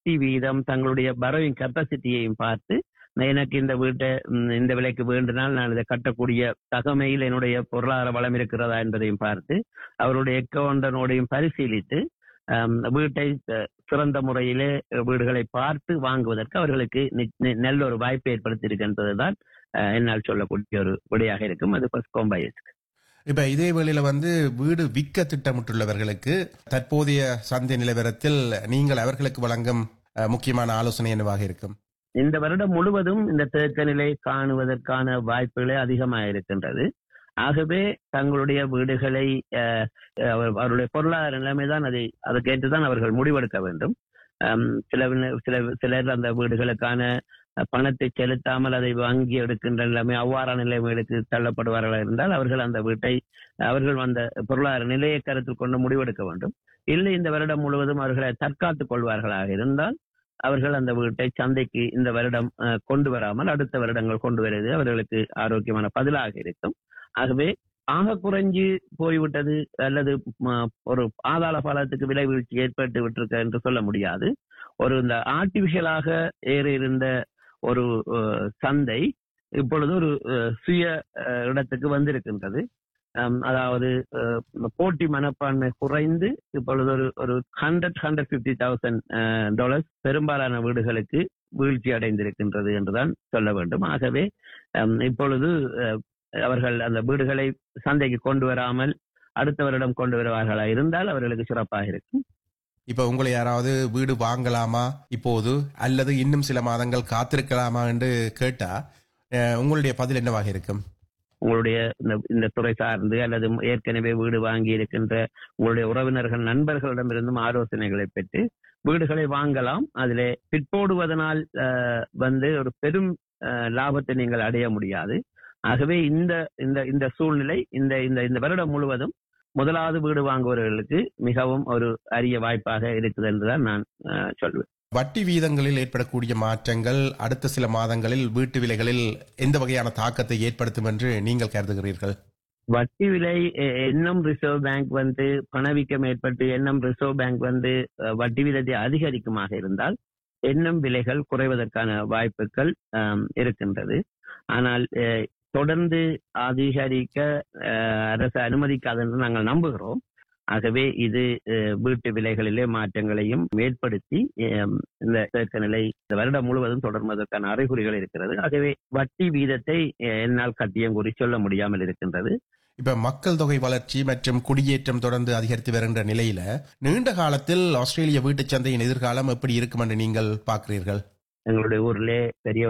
வட்டி வீதம் தங்களுடைய பரோவிங் கெப்பாசிட்டியையும் பார்த்து எனக்கு இந்த வீட்டை ம், இந்த விலைக்கு வேண்டினால் நான் இதை கட்டக்கூடிய தகமையில் என்னுடைய பொருளாதார வளம் இருக்கிறதா என்பதையும் பார்த்து அவருடைய அக்கௌண்டனோடையும் பரிசீலித்து ஆம், வீட்டை அஹ், சிறந்த முறையிலே வீடுகளை பார்த்து வாங்குவதற்கு அவர்களுக்கு நி- நி- நல்ல ஒரு வாய்ப்பை ஏற்படுத்தி என்பதுதான் அஹ், என்னால் சொல்லக்கூடிய ஒரு விடையாக இருக்கும் அது ஃபர்ஸ்ட் கோம்பயஸ் இப்ப இதே வேளையில வந்து வீடு விற்க திட்டமிட்டுள்ளவர்களுக்கு தற்போதைய சந்தை நிலவரத்தில் நீங்கள் அவர்களுக்கு வழங்கும் அஹ், முக்கியமான ஆலோசனை என்னவாக இருக்கும் இந்த வருடம் முழுவதும் இந்த தேக்க நிலை காணுவதற்கான வாய்ப்புகளே அதிகமாக இருக்கின்றது ஆகவே தங்களுடைய வீடுகளை அஹ், அவர்- அவருடைய பொருளாதார நிலைமைதான் அதை அதற்கேற்றுதான் அவர்கள் முடிவெடுக்க வேண்டும் அம், சில வின- சில சிலர் அந்த வீடுகளுக்கான அஹ், பணத்தை செலுத்தாமல் அதை வாங்கி எடுக்கின்ற நிலைமை அவ்வாறான நிலைமைகளுக்கு தள்ளப்படுவார்கள் இருந்தால் அவர்கள் அந்த வீட்டை அவர்கள் அந்த பொருளாதார நிலையை கருத்தில் கொண்டு முடிவெடுக்க வேண்டும் இல்லை இந்த வருடம் முழுவதும் அவர்களை தற்காத்துக் கொள்வார்களாக இருந்தால் அவர்கள் அந்த வீட்டை சந்தைக்கு இந்த வருடம் அஹ், கொண்டு வராமல் அடுத்த வருடங்கள் கொண்டு வருவது அவர்களுக்கு ஆரோக்கியமான பதிலாக இருக்கும் ஆகவே ஆக குறைஞ்சு போய்விட்டது அல்லது ம, ஒரு ஆதாள பாலத்துக்கு விலை வீழ்ச்சி ஏற்பட்டு விட்டிருக்க என்று சொல்ல முடியாது ஒரு இந்த ஆர்டிபிஷியலாக ஏறி இருந்த ஒரு அஹ், சந்தை இப்பொழுது ஒரு அஹ், சுய அஹ், இடத்துக்கு வந்திருக்கின்றது அம், அதாவது அஹ், போட்டி மனப்பான்மை குறைந்து இப்பொழுது ஒரு ஒரு hundred hundred fifty thousand dollars பெரும்பாலான வீடுகளுக்கு வீழ்ச்சி அடைந்திருக்கின்றது என்றுதான் சொல்ல வேண்டும் ஆகவே அம், இப்பொழுது அஹ், அவர்கள் அந்த வீடுகளை சந்தைக்கு கொண்டு வராமல் அடுத்த வருடம் கொண்டு வருவார்களா இருந்தால் அவர்களுக்கு சிறப்பாக இருக்கும் இப்ப உங்களை யாராவது வீடு வாங்கலாமா இப்போது அல்லது இன்னும் சில மாதங்கள் காத்திருக்கலாமா என்று கேட்டா அஹ், உங்களுடைய பதில் என்னவாக இருக்கும் உங்களுடைய இந்த இந்த துறை சார்ந்து அல்லது ஏற்கனவே வீடு வாங்கி இருக்கின்ற உங்களுடைய உறவினர்கள் நண்பர்களிடமிருந்தும் ஆலோசனைகளை பெற்று வீடுகளை வாங்கலாம் அதிலே பிற்போடுவதனால் அஹ், வந்து ஒரு பெரும் அஹ், லாபத்தை நீங்கள் அடைய முடியாது ஆகவே இந்த இந்த இந்த சூழ்நிலை இந்த இந்த இந்த வருடம் முழுவதும் முதலாவது வீடு வாங்குபவர்களுக்கு மிகவும் ஒரு அரிய வாய்ப்பாக இருக்குது என்றுதான் நான் அஹ், சொல்வேன் வட்டி வீதங்களில் ஏற்படக்கூடிய மாற்றங்கள் அடுத்த சில மாதங்களில் வீட்டு விலைகளில் எந்த வகையான தாக்கத்தை ஏற்படுத்தும் என்று நீங்கள் கருதுகிறீர்கள் வட்டி விலை எ- இன்னும் ரிசர்வ் பேங்க் வந்து பணவீக்கம் ஏற்பட்டு இன்னும் ரிசர்வ் பேங்க் வந்து அஹ், வட்டி விதத்தை அதிகரிக்குமாக இருந்தால் இன்னும் விலைகள் குறைவதற்கான வாய்ப்புகள் ஆம், இருக்கின்றது ஆனால் அஹ், தொடர்ந்து அதிகரிக்க அஹ், அரசு அனுமதிக்காது என்று நாங்கள் நம்புகிறோம் ஆகவே இது அஹ், வீட்டு விலைகளிலே மாற்றங்களையும் ஏற்படுத்தி அஹ், இந்த தேக்க நிலை இந்த வருடம் முழுவதும் தொடர்வதற்கான அறிகுறிகள் இருக்கிறது ஆகவே வட்டி வீதத்தை அஹ், என்னால் கட்டியம் கூறி சொல்ல முடியாமல் இருக்கின்றது இப்ப மக்கள் தொகை வளர்ச்சி மற்றும் குடியேற்றம் தொடர்ந்து அதிகரித்து வருகின்ற நிலையில நீண்ட காலத்தில் ஆஸ்திரேலிய வீட்டுச் சந்தையின் எதிர்காலம் எப்படி இருக்கும் என்று நீங்கள் பார்க்கிறீர்கள் எங்களுடைய ஊர்ல பெரிய